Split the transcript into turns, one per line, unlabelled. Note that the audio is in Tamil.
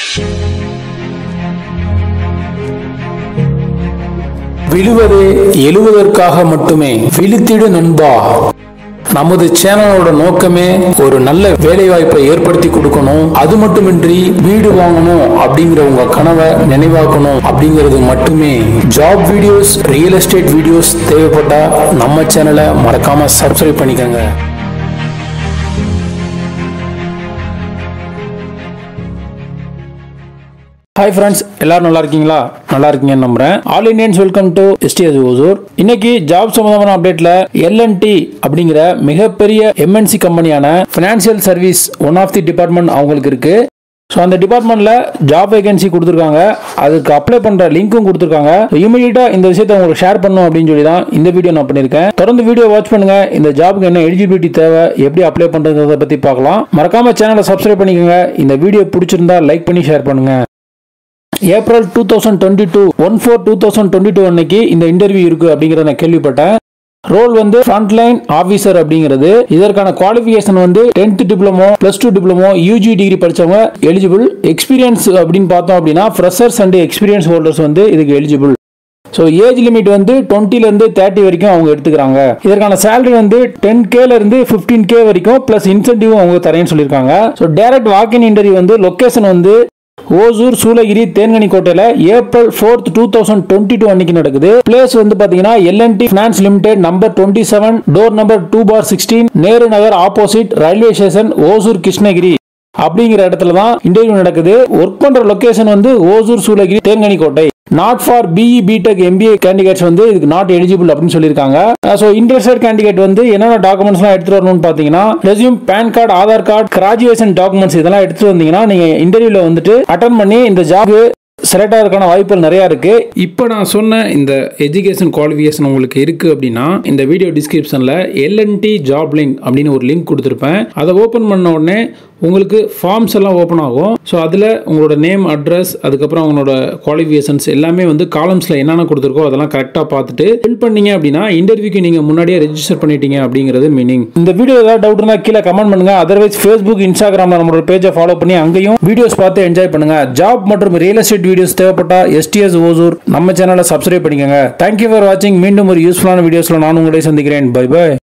விழுவதே எழுவதற்காக மட்டுமே விழித்திடு நண்பா நமது சேனலோட நோக்கமே ஒரு நல்ல வேலைவாய்ப்பை ஏற்படுத்தி கொடுக்கணும் அது மட்டுமின்றி வீடு வாங்கணும் அப்படிங்கிற உங்க கனவை நினைவாக்கணும் அப்படிங்கிறது மட்டுமே job videos real estate videos தேவைப்பட்டா நம்ம சேனலை மறக்காம சப்ஸ்கிரைப் பண்ணிக்கோங்க ஹாய் ஃப்ரெண்ட்ஸ் எல்லாரும் நல்லா இருக்கீங்களா நல்லா இருக்கீங்கன்னு நம்புறேன் all Indians welcome to STS Hosur இன்னைக்கு ஜாப் சம்பந்தமான அப்டேட்ல எல்என்டி அப்படிங்கிற மிகப்பெரிய எம்என்சி கம்பெனியான financial service one of the department அவங்களுக்கு இருக்கு ஸோ அந்த டிபார்ட்மெண்ட்ல ஜாப் வேகன்சி கொடுத்துருக்காங்க அதுக்கு அப்ளை பண்ற லிங்க்கும் கொடுத்துருக்காங்க இமீடியட்டா இந்த விஷயத்தை உங்களுக்கு ஷேர் பண்ணும் அப்படின்னு சொல்லி தான் இந்த வீடியோ நான் பண்ணியிருக்கேன் தொடர்ந்து வீடியோ வாட்ச் பண்ணுங்க இந்த ஜாப்க்கு என்ன எலிஜிபிலிட்டி தேவை எப்படி அப்ளை பண்றதை பத்தி பார்க்கலாம் மறக்காம சேனலை சப்ஸ்கிரைப் பண்ணிக்கோங்க இந்த வீடியோ பிடிச்சிருந்தா லைக் பண்ணி ஷேர் பண்ணுங்க April two thousand twenty two one four two thousand twenty two அன்னைக்கு இந்த இன்டர்வியூ இருக்கு அப்படிங்கிறத நான் கேள்விப்பட்டேன் ரோல் வந்து ஃப்ரண்ட்லைன் ஆஃபீஸர் அப்படிங்கிறது இதற்கான குவாலிஃபிகேஷன் வந்து tenth diploma plus two diploma UG degree படிச்சவங்க எலிஜிபிள் எக்ஸ்பீரியன்ஸ் அப்படின்னு பார்த்தோம் அப்படின்னா ஃப்ரெஷர்ஸ் அண்ட் எக்ஸ்பீரியன்ஸ் ஹோல்டர்ஸ் வந்து இதுக்கு எலிஜிபிள் ஸோ ஏஜ் லிமிட் வந்து டுவெண்ட்டிலேருந்து தேர்ட்டி வரைக்கும் அவங்க எடுத்துக்கிறாங்க இதற்கான சேலரி வந்து டென் கேல இருந்து ஃபிஃப்டீன் கே வரைக்கும் ப்ளஸ் இன்சென்டிவ் அவங்க தரேன்னு சொல்லியிருக்காங்க ஸோ டேரக்ட் வாக்கின் இன்டர்வியூ வந்து லொக்கேஷன் வந்து ஓசூர் சூளகிரி தேன்கனி கோட்டையில April fourth two thousand twenty two அன்னைக்கு நடக்குது பிளேஸ் வந்து பாத்தீங்கன்னா LNT finance limited number twenty seven door number two four sixteen Nehru Nagar opposite railway station Hosur Krishnagiri அப்படிங்கிற இடத்துல தான் இன்டர்வியூ நடக்குது ஒர்க் பண்ற லொகேஷன் வந்து Hosur Shoolagiri Denkanikottai not for BE BTech MBA candidates வந்து இதுக்கு நாட் எலிஜிபிள் அப்படின்னு சொல்லியிருக்காங்க ஸோ இன்ட்ரெஸ்டட் கேண்டிடேட் வந்து என்னென்ன டாக்குமெண்ட்ஸ்லாம் எடுத்துட்டு வரணும்னு பார்த்தீங்கன்னா resume PAN card Aadhaar card graduation documents இதெல்லாம் எடுத்துட்டு வந்தீங்கன்னா நீங்க இன்டர்வியூல வந்துட்டு அட்டன் பண்ணி இந்த ஜாப் செலக்ட் ஆகிறதுக்கான வாய்ப்புகள் நிறையா இருக்கு இப்போ நான் சொன்ன இந்த எஜுகேஷன் குவாலிஃபிகேஷன் உங்களுக்கு இருக்கு அப்படின்னா இந்த வீடியோ டிஸ்கிரிப்ஷனில் எல்என்டி ஜாப் லிங்க் அப்படின்னு ஒரு லிங்க் கொடுத்துருப்பேன் அதை ஓப்பன் பண்ண உடனே உங்களுக்கு ஃபார்ம்ஸ் எல்லாம் ஓப்பன் ஆகும் ஸோ அதில் உங்களோட நேம் அட்ரஸ் அதுக்கப்புறம் உங்களோட குவாலிஃபிகேஷன்ஸ் எல்லாமே வந்து காலம்ஸில் என்னென்ன கொடுத்துருக்கோ அதெல்லாம் கரெக்டாக பார்த்துட்டு ஃபில் பண்ணீங்க அப்படின்னா இன்டர்வியூக்கு நீங்கள் முன்னாடியே ரெஜிஸ்டர் பண்ணிட்டீங்க அப்படிங்கிறது மீனிங் இந்த வீடியோ ஏதாவது டவுட் இருந்தால் கீழே கமெண்ட் பண்ணுங்க அதர்வைஸ் ஃபேஸ்புக் இன்ஸ்டாகிராமில் நம்மளோட பேஜை ஃபாலோ பண்ணி அங்கேயும் வீடியோஸ் பார்த்து என்ஜாய் பண்ணுங்க ஜாப் மற்றும் ரியல் எஸ்டேட் வீடியோஸ் தேவைப்பட்டா எஸ்டிஎஸ் ஓசூர் நம்ம சேனலை சப்ஸ்கிரைப் பண்ணிக்கோங்க தேங்க்யூ ஃபார் வாட்சிங் மீண்டும் ஒரு யூஸ்ஃபுல்லான வீடியோஸில் நான் உங்களை சந்திக்கிறேன் பை பை